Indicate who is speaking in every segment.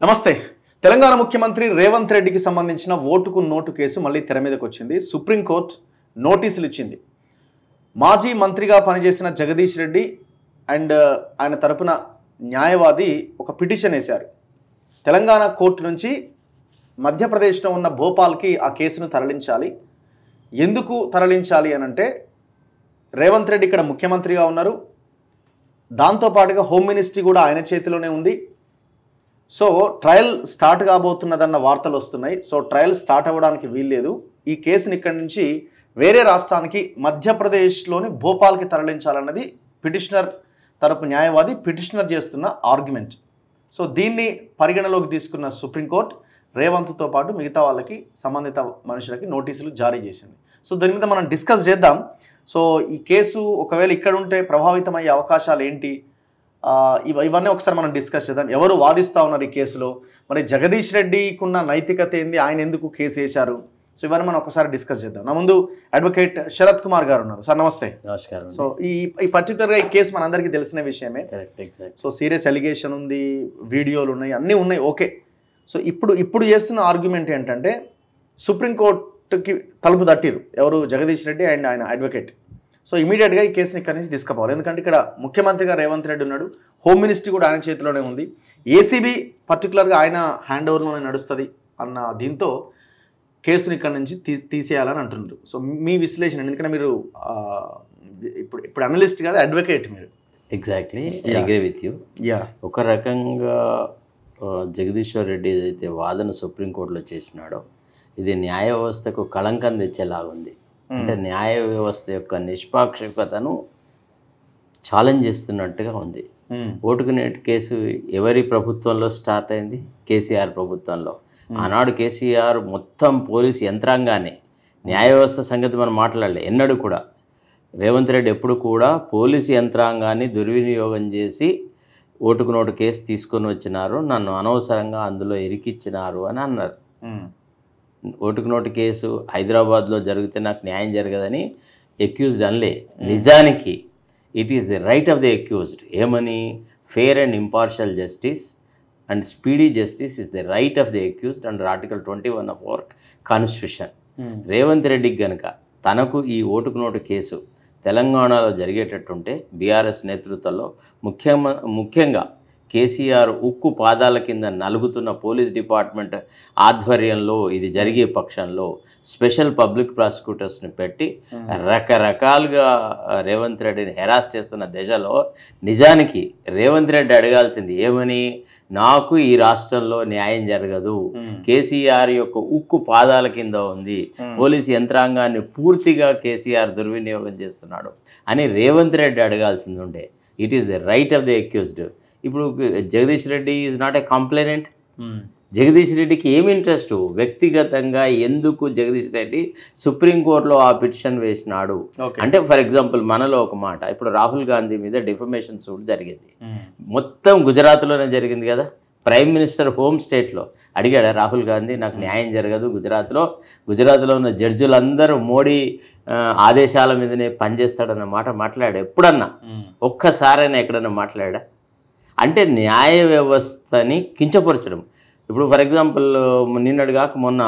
Speaker 1: నమస్తే తెలంగాణ ముఖ్యమంత్రి రేవంత్ రెడ్డికి సంబంధించిన ఓటుకు నోటు కేసు మళ్ళీ తెర మీదకి వచ్చింది సుప్రీంకోర్టు నోటీసులు ఇచ్చింది మాజీ మంత్రిగా పనిచేసిన జగదీష్ రెడ్డి అండ్ ఆయన తరపున న్యాయవాది ఒక పిటిషన్ వేశారు తెలంగాణ కోర్టు నుంచి మధ్యప్రదేశ్లో ఉన్న భోపాల్కి ఆ కేసును తరలించాలి ఎందుకు తరలించాలి అని అంటే రేవంత్ రెడ్డి ఇక్కడ ముఖ్యమంత్రిగా ఉన్నారు దాంతోపాటుగా హోమ్ మినిస్ట్రీ కూడా ఆయన చేతిలోనే ఉంది సో ట్రయల్ స్టార్ట్ కాబోతున్నదన్న వార్తలు వస్తున్నాయి సో ట్రయల్ స్టార్ట్ అవ్వడానికి వీల్లేదు ఈ కేసుని ఇక్కడి నుంచి వేరే రాష్ట్రానికి మధ్యప్రదేశ్లోని భోపాల్కి తరలించాలన్నది పిటిషనర్ తరపు న్యాయవాది పిటిషనర్ చేస్తున్న ఆర్గ్యుమెంట్ సో దీన్ని పరిగణలోకి తీసుకున్న సుప్రీంకోర్టు రేవంత్తో పాటు మిగతా వాళ్ళకి సంబంధిత మనుషులకి నోటీసులు జారీ చేసింది సో దీని మీద మనం డిస్కస్ చేద్దాం సో ఈ కేసు ఒకవేళ ఇక్కడ ఉంటే ప్రభావితమయ్యే అవకాశాలు ఏంటి ఆ, ఇవ ఇవన్నీ ఒకసారి మనం డిస్కస్ చేద్దాం ఎవరు వాదిస్తూ ఉన్నారు ఈ కేసులో మరి జగదీష్ రెడ్డికి ఉన్న నైతికత ఏంది ఆయన ఎందుకు కేసు వేశారు సో ఇవన్నీ మనం ఒకసారి డిస్కస్ చేద్దాం నా ముందు అడ్వకేట్ శరత్ కుమార్ గారు ఉన్నారు సార్ నమస్తే
Speaker 2: నమస్కారం
Speaker 1: సో ఈ ఈ పర్టికులర్గా ఈ కేసు మనందరికీ తెలిసిన విషయమే
Speaker 2: correct exact
Speaker 1: so serious allegation ఉంది వీడియోలు ఉన్నాయి అన్నీ ఉన్నాయి ఓకే సో ఇప్పుడు ఇప్పుడు చేస్తున్న ఆర్గ్యుమెంట్ ఏంటంటే సుప్రీంకోర్టుకి తలుపు తట్టిరు ఎవరు జగదీష్ రెడ్డి అండ్ ఆయన అడ్వకేట్ సో ఇమీడియట్గా ఈ కేసుని ఇక్కడి నుంచి తీసుకుపోవాలి ఎందుకంటే ఇక్కడ ముఖ్యమంత్రిగా రేవంత్ రెడ్డి ఉన్నాడు హోమ్ మినిస్ట్రీ కూడా ఆయన చేతిలోనే ఉంది ఏసీబీ పర్టికులర్గా ఆయన హ్యాండ్ ఓవర్లోనే నడుస్తుంది అన్న దీంతో కేసుని ఇక్కడ నుంచి తీ తీసేయాలని అంటున్నారు సో మీ విశ్లేషణ ఎందుకంటే మీరు ఆ, ఇప్పుడు ఇప్పుడు అనలిస్ట్ కాదు అడ్వకేట్ మీరు
Speaker 2: exactly
Speaker 1: Yeah.
Speaker 2: Agree with you
Speaker 1: yeah
Speaker 2: ఒక రకంగా ఆ, జగదీశ్వర్ రెడ్డి ఏదైతే వాదన సుప్రీంకోర్టులో చేసినాడో ఇది న్యాయ వ్యవస్థకు కళంకం తెచ్చేలాగుంది అంటే న్యాయ వ్యవస్థ యొక్క నిష్పాక్షికతను ఛాలెంజ్ చేస్తున్నట్టుగా ఉంది ఓటుకు నేటి కేసు ఎవరి ప్రభుత్వంలో స్టార్ట్ అయింది కేసీఆర్ ప్రభుత్వంలో ఆనాడు కేసీఆర్ మొత్తం పోలీస్ యంత్రాంగాన్ని న్యాయ వ్యవస్థ సంగతి మనం మాట్లాడలే ఎన్నడూ కూడా రేవంత్ రెడ్డి ఎప్పుడు కూడా పోలీసు యంత్రాంగాన్ని దుర్వినియోగం చేసి ఓటుకు నోటు కేసు తీసుకొని వచ్చినారు నన్ను అనవసరంగా అందులో ఇరికిచ్చినారు అని అన్నారు ఓటుకు నోటు కేసు హైదరాబాద్లో జరిగితే నాకు న్యాయం జరగదని ఎక్యూజ్డ్ అనలే నిజానికి it is the right of the accused ఏమని fair and impartial justice and speedy justice is the right of the accused under article twenty one of our constitution Revanth రెడ్డికి గనక తనకు ఈ ఓటుకు నోటు కేసు తెలంగాణలో జరిగేటట్టుంటే బీఆర్ఎస్ నేతృత్వంలో ముఖ్యమ ముఖ్యంగా కేసీఆర్ ఉక్కు పాదాల కింద నలుగుతున్న పోలీస్ డిపార్ట్మెంట్ ఆధ్వర్యంలో ఇది జరిగే పక్షంలో స్పెషల్ పబ్లిక్ ప్రాసిక్యూటర్స్ని పెట్టి రకరకాలుగా ఆ, రేవంత్ రెడ్డిని హెరాస్ చేస్తున్న దశలో నిజానికి రేవంత్ రెడ్డి అడగాల్సింది ఏమని నాకు ఈ రాష్ట్రంలో న్యాయం జరగదు కేసీఆర్ యొక్క ఉక్కు పాదాల కింద ఉంది పోలీస్ యంత్రాంగాన్ని పూర్తిగా కేసీఆర్ దుర్వినియోగం చేస్తున్నాడు అని రేవంత్ రెడ్డి అడగాల్సింది ఉండే it is the right of the accused ఇప్పుడు Jagadish Reddy is not a complainant Jagadish రెడ్డికి ఏమి ఇంట్రెస్ట్ వ్యక్తిగతంగా ఎందుకు జగదీష్ రెడ్డి సుప్రీంకోర్టులో ఆ పిటిషన్ వేసినాడు
Speaker 1: ఓకే
Speaker 2: అంటే ఫర్ ఎగ్జాంపుల్ మనలో ఒక మాట ఇప్పుడు రాహుల్ గాంధీ మీద డిఫమేషన్ సూట్ జరిగింది మొత్తం గుజరాత్లోనే జరిగింది కదా ప్రైమ్ మినిస్టర్ హోమ్ స్టేట్లో అడిగాడు రాహుల్ గాంధీ నాకు న్యాయం జరగదు గుజరాత్లో గుజరాత్లో ఉన్న జడ్జిలందరూ మోడీ ఆ, ఆదేశాల మీదనే పనిచేస్తాడన్న మాట మాట్లాడా ఎప్పుడన్నా ఒక్కసారైనా ఎక్కడన్నా మాట్లాడా అంటే న్యాయ వ్యవస్థని కించపరచడం ఇప్పుడు ఫర్ ఎగ్జాంపుల్ నిన్నటి కాక మొన్న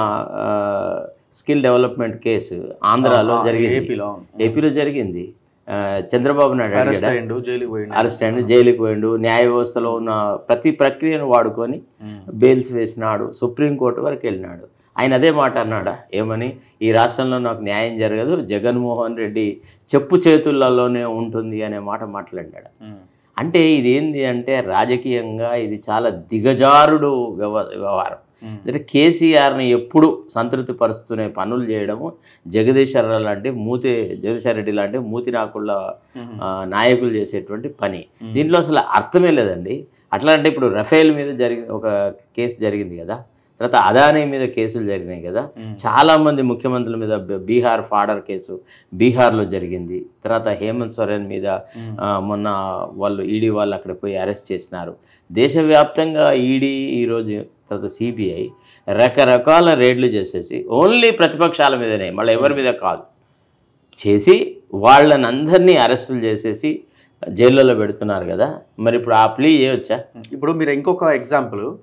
Speaker 2: స్కిల్ డెవలప్మెంట్ కేసు ఆంధ్రాలో జరిగింది
Speaker 1: ఏపీలో
Speaker 2: ఏపీలో జరిగింది ఆ, చంద్రబాబు నాయుడు
Speaker 1: అరెస్ట్
Speaker 2: అడిగాడా?
Speaker 1: అయ్యిండు జైలుకి పోయిండు
Speaker 2: అరెస్ట్ అయ్యిండు జైలుకి పోయిండు న్యాయ వ్యవస్థలో ఉన్న ప్రతి ప్రక్రియను వాడుకొని బెయిల్స్ వేసినాడు సుప్రీంకోర్టు వరకు వెళ్ళినాడు ఆయన అదే మాట అన్నాడా ఏమని ఈ రాష్ట్రంలో నాకు న్యాయం జరగదు జగన్మోహన్ రెడ్డి చెప్పు చేతులలోనే ఉంటుంది అనే మాట మాట్లాడినాడు అంటే ఇది ఏంది అంటే రాజకీయంగా ఇది చాలా దిగజారుడు వ్యవ వ్యవహారం అంటే కేసీఆర్ని ఎప్పుడు సంతృప్తి పరుస్తూనే పనులు చేయడము జగదీశ్వర లాంటి మూతి జగదీశ్వర రెడ్డి లాంటి మూతి నాకుళ్ళ ఆ, నాయకులు చేసేటువంటి పని దీంట్లో అసలు అర్థమే లేదండి అట్లా అంటే ఇప్పుడు రఫేల్ మీద జరిగి ఒక కేసు జరిగింది కదా తర్వాత అదానీ మీద కేసులు జరిగినాయి కదా చాలా మంది ముఖ్యమంత్రుల మీద బ- బీహార్ ఫాడర్ కేసు బీహార్లో జరిగింది తర్వాత హేమంత్ సోరెన్ మీద ఆ, మొన్న వాళ్ళు ఈడీ వాళ్ళు అక్కడ పోయి అరెస్ట్ చేసినారు దేశవ్యాప్తంగా ఈడీ ఈరోజు తర్వాత సిబిఐ రకరకాల రేడ్లు చేసేసి ఓన్లీ ప్రతిపక్షాల మీదనే మళ్ళీ ఎవరి మీద కాదు చేసి వాళ్ళని అందరినీ అరెస్టులు చేసేసి జైళ్ళలో పెడుతున్నారు కదా మరి ఇప్పుడు ఆ ప్లీ చేయొచ్చా
Speaker 1: ఇప్పుడు మీరు ఇంకొక example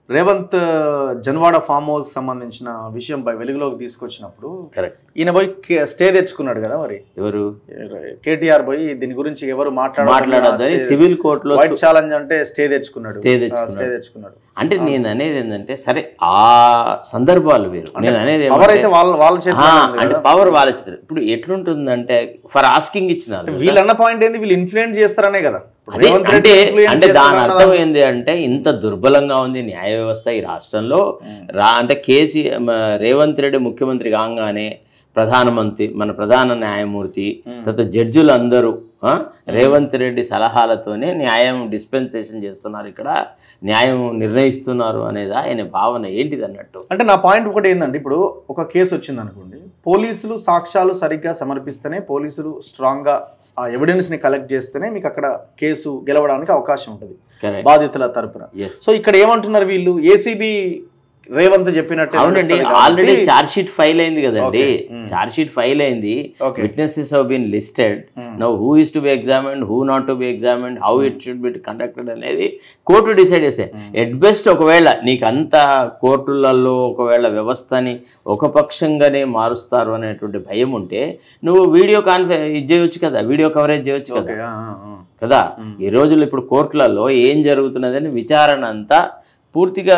Speaker 1: Revanth Janwada farm house సంబంధించిన విషయం పై వెలుగులోకి తీసుకొచ్చినప్పుడు
Speaker 2: కరెక్ట్
Speaker 1: ఈయన పోయి కే- స్టే తెచ్చుకున్నాడు కదా మరి
Speaker 2: ఎవరు
Speaker 1: కేటీఆర్ పోయి దీని గురించి ఎవరు
Speaker 2: మాట్లాడొద్దని సివిల్ కోర్టులో
Speaker 1: వైట్ ఛాలెంజ్ అంటే స్టే తెచ్చుకున్నాడు
Speaker 2: Stay
Speaker 1: ఆ,
Speaker 2: తెచ్చుకున్నాడు.
Speaker 1: స్టే తెచ్చుకున్నాడు
Speaker 2: అంటే నేను అనేది ఏంటంటే సరే ఆ సందర్భాలు వేరు నేను అనేది
Speaker 1: పవర్
Speaker 2: ఏమంటే-
Speaker 1: అయితే వాళ్ళ వాళ్ళ
Speaker 2: ఆ,
Speaker 1: చేతిలో ఉంది
Speaker 2: అంటే
Speaker 1: కదా.
Speaker 2: పవర్ వాళ్ళ చేతిలో. ఇప్పుడు ఎట్లుంటుందంటే ఫర్ ఆస్కింగ్ ఇచ్చినారు
Speaker 1: వీళ్ళు అన్న పాయింట్ ఏంది వీళ్ళు ఇన్ఫ్లుయెన్స్ చేస్తారనే కదా ఇప్పుడు
Speaker 2: అదే
Speaker 1: రేవంత్
Speaker 2: అంటే
Speaker 1: రెడ్డి influence
Speaker 2: అంటే దాని
Speaker 1: చేస్తారన్న
Speaker 2: అర్థం ఏంది అంటే ఇంత దుర్బలంగా ఉంది న్యాయ వ్యవస్థ ఈ రాష్ట్రంలో
Speaker 1: ఉమ్.
Speaker 2: రా అంటే కేసీ మ, రేవంత్ రెడ్డి ముఖ్యమంత్రి కాగానే ప్రధానమంత్రి మన ప్రధాన న్యాయమూర్తి
Speaker 1: ఉమ్.
Speaker 2: తర్వాత జడ్జిలు అందరూ ఆ, రేవంత్ రెడ్డి సలహాలతోనే న్యాయం డిస్పెన్సేషన్ చేస్తున్నారు ఇక్కడ న్యాయం నిర్ణయిస్తున్నారు అనేది ఆయన భావన ఏంటిది అన్నట్టు
Speaker 1: అంటే నా పాయింట్ ఒకటి ఏంటంటే ఇప్పుడు ఒక కేసు వచ్చింది అనుకోండి పోలీసులు సాక్ష్యాలు సరిగ్గా సమర్పిస్తేనే పోలీసులు స్ట్రాంగ్గా ఆ ఎవిడెన్స్ని కలెక్ట్ చేస్తేనే మీకు అక్కడ కేసు గెలవడానికి అవకాశం ఉంటుంది
Speaker 2: కరెక్ట్
Speaker 1: బాధితుల తరపున
Speaker 2: ఎస్
Speaker 1: సో ఇక్కడ ఏమంటున్నారు వీళ్ళు ఏసీబీ రేవంత్ చెప్పినట్టు
Speaker 2: అవునండి ఆల్రెడీ చార్జ్ షీట్ ఫైల్ అయింది కదండి
Speaker 1: Okay. Mm.
Speaker 2: Charge sheet file అయింది
Speaker 1: okay
Speaker 2: witnesses have been listed now who is to be examined who not to be examined how it should be conducted అనేది court decide చేస్తే at best ఒకవేళ నీకు అంత కోర్టులలో ఒకవేళ వ్యవస్థని ఒక పక్షంగానే మారుస్తారు అనేటువంటి భయం ఉంటే నువ్వు వీడియో కాన్ఫరెన్స్ ఇది చేయొచ్చు కదా వీడియో కవరేజ్ చేయొచ్చు కదా
Speaker 1: ఓకే
Speaker 2: కదా
Speaker 1: Mm.
Speaker 2: ఈ రోజుల్లో ఇప్పుడు కోర్టులలో ఏం జరుగుతున్నదని విచారణ అంతా పూర్తిగా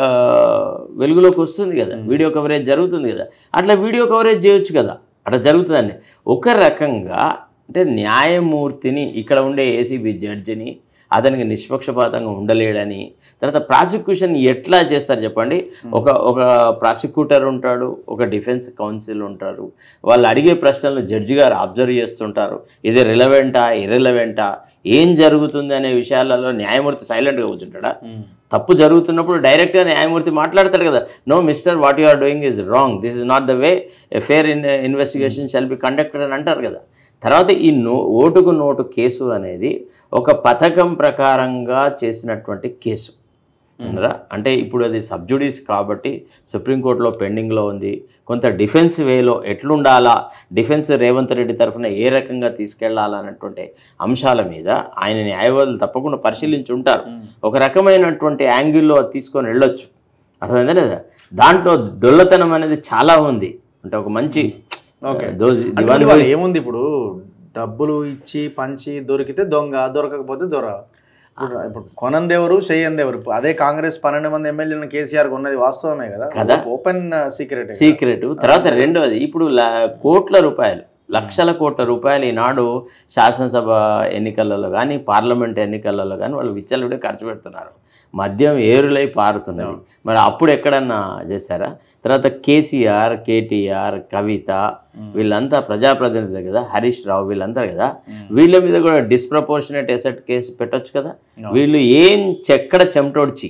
Speaker 2: వెలుగులోకి వస్తుంది కదా
Speaker 1: Mm.
Speaker 2: వీడియో కవరేజ్ జరుగుతుంది కదా అట్లా వీడియో కవరేజ్ చేయొచ్చు కదా అట్లా జరుగుతుందండి ఒక రకంగా అంటే న్యాయమూర్తిని ఇక్కడ ఉండే ఏసీబీ జడ్జిని అతనికి నిష్పక్షపాతంగా ఉండలేడని తర్వాత ప్రాసిక్యూషన్ ఎట్లా చేస్తారు చెప్పండి ఒక ఒక ప్రాసిక్యూటర్ ఉంటాడు ఒక డిఫెన్స్ కౌన్సిల్ ఉంటారు వాళ్ళు అడిగే ప్రశ్నలను జడ్జి గారు అబ్జర్వ్ చేస్తుంటారు ఇది రిలవెంటా ఇర్రిలవెంటా ఏం జరుగుతుంది అనే విషయాలలో న్యాయమూర్తి సైలెంట్గా కూర్చుంటాడా తప్పు జరుగుతున్నప్పుడు డైరెక్ట్గా న్యాయమూర్తి మాట్లాడతాడు కదా no mister what you are doing is wrong this is not the way fair in investigation shall be conducted అని అంటారు కదా తర్వాత ఈ నో ఓటుకు నోటు కేసు అనేది ఒక పథకం ప్రకారంగా చేసినటువంటి కేసు ఉన్నారా అంటే ఇప్పుడు అది సబ్జుడీస్ కాబట్టి సుప్రీంకోర్టులో పెండింగ్లో ఉంది కొంత డిఫెన్స్ వేలో ఎట్లుండాలా డిఫెన్స్ రేవంత్ రెడ్డి తరఫున ఏ రకంగా తీసుకెళ్లాలన్నటువంటి అంశాల మీద ఆయన న్యాయవాదులు తప్పకుండా పరిశీలించి ఉంటారు ఒక రకమైనటువంటి యాంగిల్లో అది తీసుకొని వెళ్ళొచ్చు అర్థమైందా లేదా దాంట్లో డొల్లతనం అనేది చాలా ఉంది అంటే ఒక మంచి
Speaker 1: ఓకే
Speaker 2: those- the
Speaker 1: అంటే
Speaker 2: one who
Speaker 1: వాళ్ళు
Speaker 2: is-
Speaker 1: ఏముంది ఇప్పుడు డబ్బులు ఇచ్చి పంచి దొరికితే దొంగ దొరకకపోతే దొర ఇప్పుడు ఇప్పుడు కొనందెవరు చేయందెవరు ఇప్పుడు అదే కాంగ్రెస్ పన్నెండు మంది ఎమ్మెల్యేలను కేసీఆర్ ఉన్నది వాస్తవమే కదా
Speaker 2: కదా.
Speaker 1: ఓపెన్ సీక్రెట్
Speaker 2: సీక్రెట్ తర్వాత రెండవది ఇప్పుడు ల- కోట్ల రూపాయలు లక్షల కోట్ల రూపాయలు ఈనాడు శాసనసభ ఎన్నికలలో కానీ పార్లమెంట్ ఎన్నికలలో కానీ వాళ్ళు విచ్చలవిడే ఖర్చు పెడుతున్నారు మద్యం ఏరులై పారుతున్నది మరి అప్పుడు ఎక్కడన్నా చేశారా తర్వాత కేసీఆర్ కేటీఆర్ కవిత వీళ్ళంతా ప్రజాప్రతినిధులు కదా హరీష్ రావు వీళ్ళంతా కదా వీళ్ళ మీద కూడా డిస్ప్రపోర్షనేట్ ఎసెట్ కేసు పెట్టొచ్చు కదా వీళ్ళు ఏం చెక్కడ చెమటోడ్చి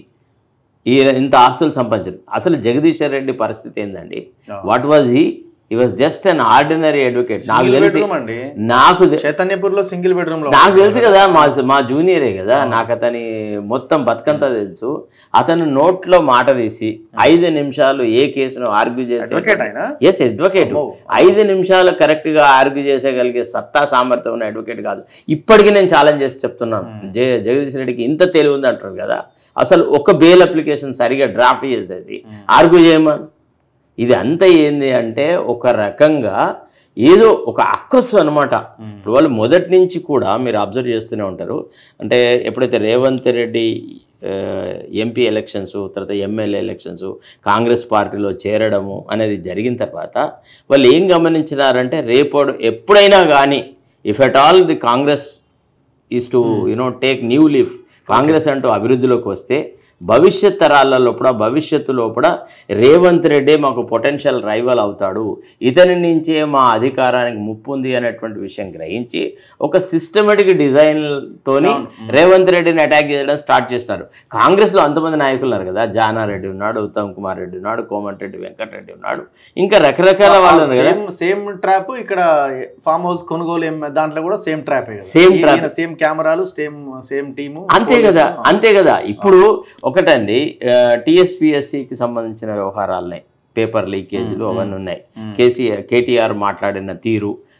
Speaker 2: ఈ ఇంత ఆస్తులు సంపాదించారు అసలు జగదీశ్వర్ రెడ్డి పరిస్థితి ఏందండి వాట్ వాజ్ హీ ఈ was just an ordinary advocate నాకు తెలిసి
Speaker 1: అండి
Speaker 2: నాకు తె-
Speaker 1: చైతన్యపూర్ లో సింగిల్ బెడ్రూమ్ లో
Speaker 2: నాకు తెలుసు కదా మా మా జూనియరే కదా నాకు అతని మొత్తం బతుకంతా తెలుసు అతను నోట్లో మాట తీసి ఐదు నిమిషాలు ఏ కేసును ఆర్గ్యూ చేసి
Speaker 1: అడ్వకేట్ ఆయన
Speaker 2: ఎస్ అడ్వకేట్
Speaker 1: అమ్మో.
Speaker 2: ఐదు నిమిషాలు కరెక్ట్గా ఆర్గ్యూ చేసేయగలిగే సత్తా సామర్థ్యం ఉన్న అడ్వకేట్ కాదు ఇప్పటికీ నేను ఛాలెంజ్ చేసి చెప్తున్నాను జగ జగదీష్ రెడ్డికి ఇంత తెలివి ఉంది అంటారు కదా అసలు ఒక బెయిల్ అప్లికేషన్ సరిగా డ్రాఫ్ట్ చేసేసి ఆర్గ్యూ చేయమని ఇది అంత ఏంది అంటే ఒక రకంగా ఏదో ఒక అక్కస్సు అనమాట ఇప్పుడు వాళ్ళు మొదటి నుంచి కూడా మీరు అబ్జర్వ్ చేస్తూనే ఉంటారు అంటే ఎప్పుడైతే రేవంత్ రెడ్డి ఎంపీ ఎలక్షన్స్ తర్వాత ఎమ్మెల్యే ఎలక్షన్స్ కాంగ్రెస్ పార్టీలో చేరడము అనేది జరిగిన తర్వాత వాళ్ళు ఏం గమనించినారంటే రేపడు ఎప్పుడైనా కానీ if at all the Congress is to you know take new leaf Congress అంటూ అభివృద్ధిలోకి వస్తే భవిష్యత్ తరాల లోపల భవిష్యత్తు లోపల రేవంత్ రెడ్డి మాకు పొటెన్షియల్ రైవల్ అవుతాడు ఇతని నుంచే మా అధికారానికి ముప్పు ఉంది అనేటువంటి విషయం గ్రహించి ఒక సిస్టమేటిక్ డిజైన్తోని రేవంత్ రెడ్డిని అటాక్ చేయడం స్టార్ట్ చేసినారు కాంగ్రెస్లో అంతమంది నాయకులు ఉన్నారు కదా జానారెడ్డి ఉన్నాడు ఉత్తమ్ కుమార్ రెడ్డి ఉన్నాడు కోమటిరెడ్డి వెంకటరెడ్డి ఉన్నాడు ఇంకా రకరకాల వాళ్ళు ఉన్నారు కదా
Speaker 1: సేమ్ సేమ్ ట్రాప్ ఇక్కడ ఫామ్ హౌస్ కొనుగోలు ఏం- దాంట్లో కూడా same trap
Speaker 2: Same trap.
Speaker 1: Same కెమెరాలు సేమ్ సేమ్ టీము
Speaker 2: అంతే కదా అంతే కదా ఇప్పుడు ఒకటండి టిఎస్పిఎస్సికి సంబంధించిన వ్యవహారాలున్నాయి పేపర్ లీకేజీలు అవన్నీ ఉన్నాయి కేసీఆర్ కేటీఆర్ మాట్లాడిన తీరు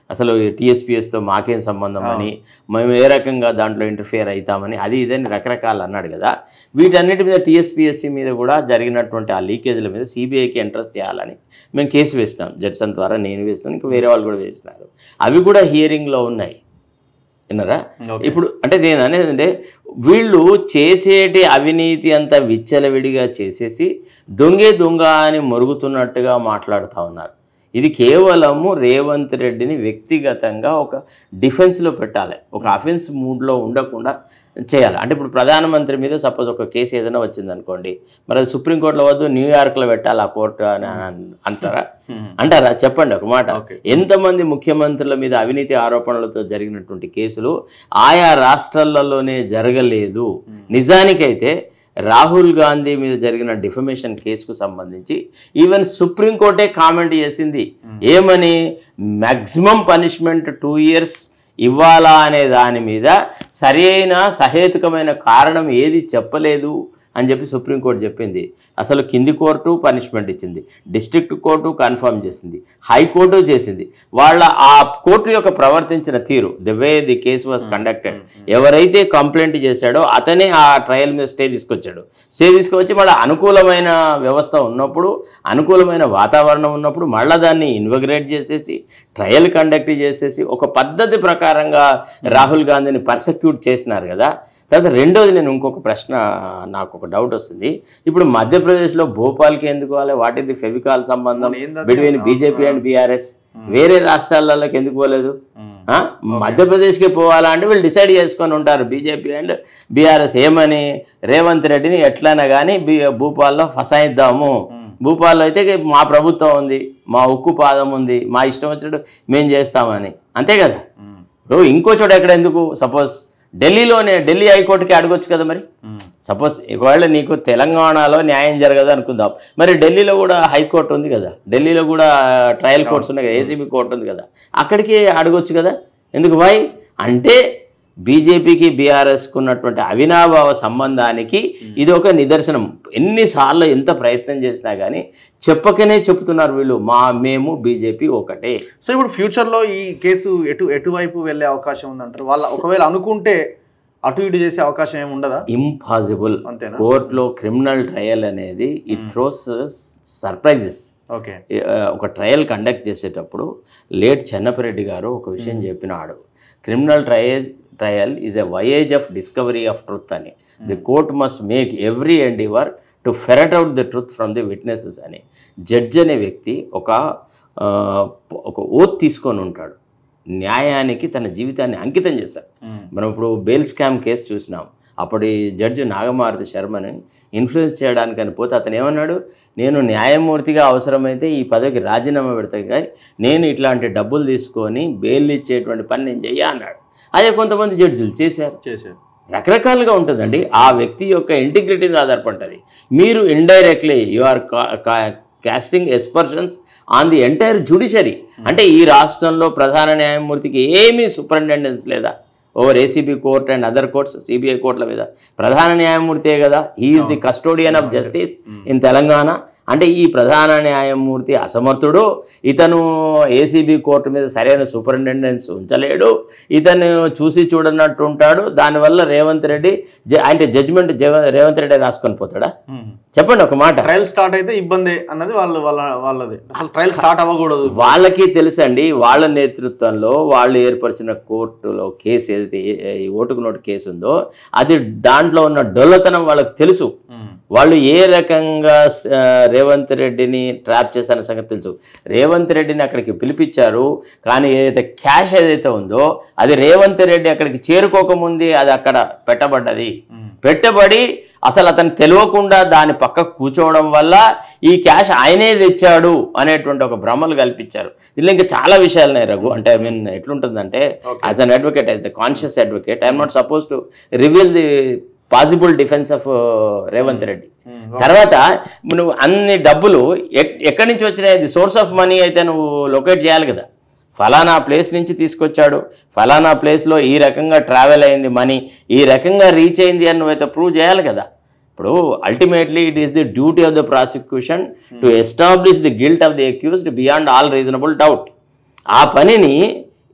Speaker 2: అసలు టీఎస్పీఎస్తో మాకేం సంబంధం అని మేము ఏ రకంగా దాంట్లో ఇంటర్ఫియర్ అవుతామని అది ఇదని రకరకాలు అన్నాడు కదా వీటన్నిటి మీద టీఎస్పీఎస్సీ మీద కూడా జరిగినటువంటి ఆ లీకేజ్ల మీద సిబిఐకి ఇంట్రెస్ట్ చేయాలని మేము కేసు వేసినాం జడ్సన్ ద్వారా నేను వేసినాను ఇంకా వేరే వాళ్ళు కూడా వేసినారు అవి కూడా హియరింగ్లో ఉన్నాయి విన్నారా
Speaker 1: Okay.
Speaker 2: ఇప్పుడు అంటే నేను అనేది అంటే వీళ్ళు చేసేటి అవినీతి అంతా విచ్చలవిడిగా చేసేసి దొంగే దొంగ అని మొరుగుతున్నట్టుగా మాట్లాడుతూ ఉన్నారు ఇది కేవలము రేవంత్ రెడ్డిని వ్యక్తిగతంగా ఒక డిఫెన్స్లో పెట్టాలి ఒక అఫెన్స్ మూడ్లో ఉండకుండా చేయాలి అంటే ఇప్పుడు ప్రధానమంత్రి మీద సపోజ్ ఒక కేసు ఏదైనా వచ్చిందనుకోండి మరి అది సుప్రీంకోర్టులో వద్దు న్యూయార్క్లో పెట్టాలి ఆ కోర్టు అని అన్- అంటారా
Speaker 1: Hmm.
Speaker 2: అంటారా చెప్పండి ఒక మాట
Speaker 1: Okay.
Speaker 2: ఎంతమంది ముఖ్యమంత్రుల మీద అవినీతి ఆరోపణలతో జరిగినటువంటి కేసులు ఆయా రాష్ట్రాలలోనే జరగలేదు నిజానికైతే రాహుల్ గాంధీ మీద జరిగిన డిఫమేషన్ కేసుకు సంబంధించి ఈవెన్ సుప్రీంకోర్టే కామెంట్ చేసింది ఏమని మ్యాక్సిమం పనిష్మెంట్ టూ ఇయర్స్ ఇవ్వాలా అనే దాని మీద సరైన సహేతుకమైన కారణం ఏది చెప్పలేదు అని చెప్పి సుప్రీంకోర్టు చెప్పింది అసలు కింది కోర్టు పనిష్మెంట్ ఇచ్చింది డిస్ట్రిక్ట్ కోర్టు కన్ఫర్మ్ చేసింది హైకోర్టు చేసింది వాళ్ళ ఆ కోర్టు యొక్క ప్రవర్తించిన తీరు the way the case was conducted ఎవరైతే కంప్లైంట్ చేశాడో అతనే ఆ ట్రయల్ మీద స్టే తీసుకొచ్చాడు స్టే తీసుకొచ్చి మళ్ళీ అనుకూలమైన వ్యవస్థ ఉన్నప్పుడు అనుకూలమైన వాతావరణం ఉన్నప్పుడు మళ్ళీ దాన్ని ఇన్వగ్రేట్ చేసేసి ట్రయల్ కండక్ట్ చేసేసి ఒక పద్ధతి ప్రకారంగా రాహుల్ గాంధీని పర్సక్యూట్ చేసినారు కదా తర్వాత రెండోది నేను ఇంకొక ప్రశ్న నాకు ఒక డౌట్ వస్తుంది ఇప్పుడు మధ్యప్రదేశ్లో భోపాల్కి ఎందుకు పోవాలి వాట్ ఇది ఫెవికాల్ సంబంధం
Speaker 1: అవును, ఏందది?
Speaker 2: బిట్వీన్ బీజేపీ అండ్ బీఆర్ఎస్ వేరే రాష్ట్రాలలోకి ఎందుకు పోలేదు ఆ? మధ్యప్రదేశ్కి పోవాలా అంటే వీళ్ళు డిసైడ్ చేసుకొని ఉంటారు బీజేపీ అండ్ బీఆర్ఎస్ ఏమని రేవంత్ రెడ్డిని ఎట్లైనా కానీ బీ భూపాల్లో ఫసాయిద్దాము భూపాల్లో అయితే మా ప్రభుత్వం ఉంది మా ఉక్కు పాదం ఉంది మా ఇష్టం వచ్చినట్టు మేము చేస్తామని అంతే కదా ఇప్పుడు ఇంకో చోట ఎక్కడ ఎందుకు సపోజ్ ఢిల్లీలోనే ఢిల్లీ హైకోర్టుకి అడగొచ్చు కదా మరి సపోజ్ ఒకవేళ నీకు తెలంగాణలో న్యాయం జరగదు అనుకుందాం మరి ఢిల్లీలో కూడా హైకోర్టు ఉంది కదా ఢిల్లీలో కూడా ట్రయల్ కోర్ట్స్ ఉన్నాయి కదా ఏసీబీ కోర్టు ఉంది కదా అక్కడికి అడగొచ్చు కదా ఎందుకు వై అంటే బీజేపీకి బీఆర్ఎస్కు ఉన్నటువంటి అవినాభావ సంబంధానికి ఇది ఒక నిదర్శనం ఎన్నిసార్లు ఎంత ప్రయత్నం చేసినా కానీ చెప్పకనే చెప్తున్నారు వీళ్ళు మా మేము బీజేపీ ఒకటే
Speaker 1: సో ఇప్పుడు ఫ్యూచర్లో ఈ కేసు ఎటు ఎటువైపు వెళ్ళే అవకాశం ఉందంటారు వాళ్ళ ఒకవేళ అనుకుంటే అటు ఇటు చేసే అవకాశం ఏమి ఉండదా
Speaker 2: ఇంపాసిబుల్
Speaker 1: అంతేనా
Speaker 2: కోర్టులో క్రిమినల్ ట్రయల్ అనేది ఇట్ థ్రోస్ సర్ప్రైజెస్
Speaker 1: ఓకే
Speaker 2: ఒక ట్రయల్ కండక్ట్ చేసేటప్పుడు లేట్ చెన్నపరెడ్డి గారు ఒక విషయం చెప్పినాడు criminal trial trial is a voyage of discovery of truth అని the court must make every endeavour to ferret out the truth from the witnesses అని judge అనే వ్యక్తి ఒక ఆ, ఒక ఓత్ తీసుకొని ఉంటాడు న్యాయానికి తన జీవితాన్ని అంకితం చేస్తాడు మనం ఇప్పుడు బెయిల్ స్కామ్ కేసు చూసినాం అప్పటి జడ్జి నాగమారుతి శర్మని ఇన్ఫ్లుయెన్స్ చేయడానికి అని పోతే అతను ఏమన్నాడు నేను న్యాయమూర్తిగా అవసరమైతే ఈ పదవికి రాజీనామా పెడతాను కానీ నేను ఇట్లాంటి డబ్బులు తీసుకొని బెయిల్ ఇచ్చేటువంటి పని నేను చెయ్య అన్నాడు అదే కొంతమంది జడ్జిలు చేశారు
Speaker 1: చేశారు
Speaker 2: రకరకాలుగా ఉంటుందండి ఆ వ్యక్తి యొక్క ఇంటిగ్రిటీ మీద ఆధారపడ్డది మీరు indirectly you are casting aspersions on the entire judiciary అంటే ఈ రాష్ట్రంలో ప్రధాన న్యాయమూర్తికి ఏమీ సూపరింటెండెన్స్ లేదా over ACB court and other courts CBI కోర్టుల మీద ప్రధాన న్యాయమూర్తే కదా is the custodian of justice in Telangana అంటే ఈ ప్రధాన న్యాయమూర్తి అసమర్థుడు ఇతను ఏసీబీ కోర్టు మీద సరైన సూపరింటెండెన్స్ ఉంచలేడు ఇతను చూసి చూడనట్టు ఉంటాడు దానివల్ల రేవంత్ రెడ్డి జ- అంటే జడ్జిమెంట్ రేవంత్ రెడ్డి రాసుకొని పోతాడా చెప్పండి ఒక మాట
Speaker 1: ట్రయల్ స్టార్ట్ అయితే ఇబ్బంది అన్నది వాళ్ళు వాళ్ళ వాళ్ళది అసలు ట్రయల్ స్టార్ట్ అవ్వకూడదు
Speaker 2: వాళ్ళకి తెలుసండి వాళ్ళ నేతృత్వంలో వాళ్ళు ఏర్పరిచిన కోర్టులో కేసు ఏదైతే ఏ- ఈ ఓటుకు నోటు కేసు ఉందో అది దాంట్లో ఉన్న డొల్లతనం వాళ్ళకి తెలుసు వాళ్ళు ఏ రకంగా ఆ, రేవంత్ రెడ్డిని ట్రాప్ చేశారన్న సంగతి తెలుసు రేవంత్ రెడ్డిని అక్కడికి పిలిపించారు కానీ ఏదైతే క్యాష్ ఏదైతే ఉందో అది రేవంత్ రెడ్డి అక్కడికి చేరుకోకముందే అది అక్కడ పెట్టబడ్డది పెట్టబడి అసలు అతను తెలియకుండా దాని పక్క కూర్చోవడం వల్ల ఈ క్యాష్ ఆయనే తెచ్చాడు అనేటువంటి ఒక భ్రమలు కల్పించారు దీనిలో ఇంకా చాలా విషయాలు ఉన్నాయి రఘు అంటే ఐ మీన్ ఎట్లుంటుందంటే as an advocate as a conscious advocate I'm not suppose to reveal the possible defence of Revanth Reddy తర్వాత నువ్వు అన్ని డబ్బులు ఎక్- ఎక్కడి నుంచి వచ్చినాయి సోర్స్ ఆఫ్ మనీ అయితే నువ్వు లొకేట్ చేయాలి కదా ఫలానా ప్లేస్ నుంచి తీసుకొచ్చాడు ఫలానా ప్లేస్లో ఈ రకంగా ట్రావెల్ అయింది మనీ ఈ రకంగా రీచ్ అయింది అని నువ్వైతే ప్రూవ్ చేయాలి కదా ఇప్పుడు ultimately it is the duty of the prosecution to establish the guilt of the accused beyond all reasonable doubt ఆ పనిని